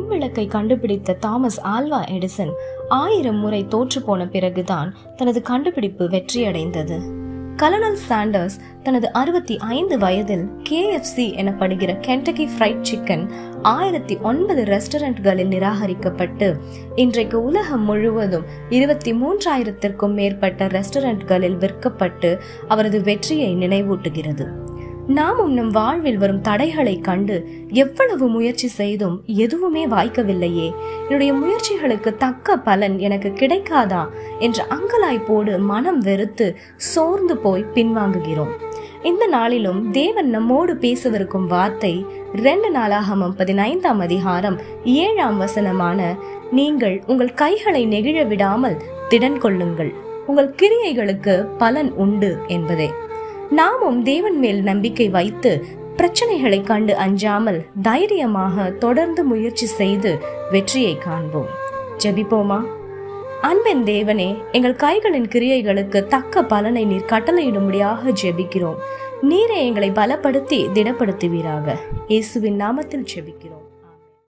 மின்விளக்கை கண்டுபிடித்த Thomas Alva Edison ஆயிரம் முறை தோற்று போன பிறகுதான் தனது கண்டுபிடிப்பு வெற்றியடைந்தது கலனல் சாண்டர்ஸ் தனது அறுபத்தி ஐந்து வயதில் கேஎஃப்சி எனப்படுகிற கென்டக்கி ஃப்ரைட் சிக்கன் ஆயிரத்தி ஒன்பது ரெஸ்டாரண்ட்களில் நிராகரிக்கப்பட்டு இன்றைக்கு உலகம் முழுவதும் இருபத்தி மூன்றாயிரத்திற்கும் மேற்பட்ட ரெஸ்டாரண்ட்களில் விற்கப்பட்டு அவரது வெற்றியை நினைவூட்டுகிறது நாமும் நம் வாழ்வில் வரும் தடைகளை கண்டு எவ்வளவு முயற்சி செய்தும் எதுவுமே வாய்க்கவில்லையே என்னுடைய முயற்சிகளுக்கு தக்க பலன் எனக்கு கிடைக்காதா என்ற அங்கலாய்ப்போடு மனம் வெறுத்து சோர்ந்து போய் பின்வாங்குகிறோம் இந்த நாளிலும் தேவன் நம்மோடு பேசவிருக்கும் வார்த்தை ரெண்டு நாளாகமம் பதினைந்தாம் அதிகாரம் ஏழாம் வசனமான நீங்கள் உங்கள் கைகளை நெகிழ விடாமல் திடன் கொள்ளுங்கள் உங்கள் கிரியைகளுக்கு பலன் உண்டு என்பதே நாமும் தேவன் மேல் நம்பிக்கை வைத்து பிரச்சனைகளை கண்டு அஞ்சாமல் தைரியமாக தொடர்ந்து முயற்சி செய்து வெற்றியை காண்போம் ஜெபிப்போமா அன்பின் தேவனே எங்கள் கைகளின் கிரியைகளுக்கு தக்க பலனை நீர் கட்டளையிடும்படியாக ஜெபிக்கிறோம் நீரே எங்களை பலப்படுத்தி திடப்படுத்துவீராக இயேசுவின் நாமத்தில் ஜெபிக்கிறோம்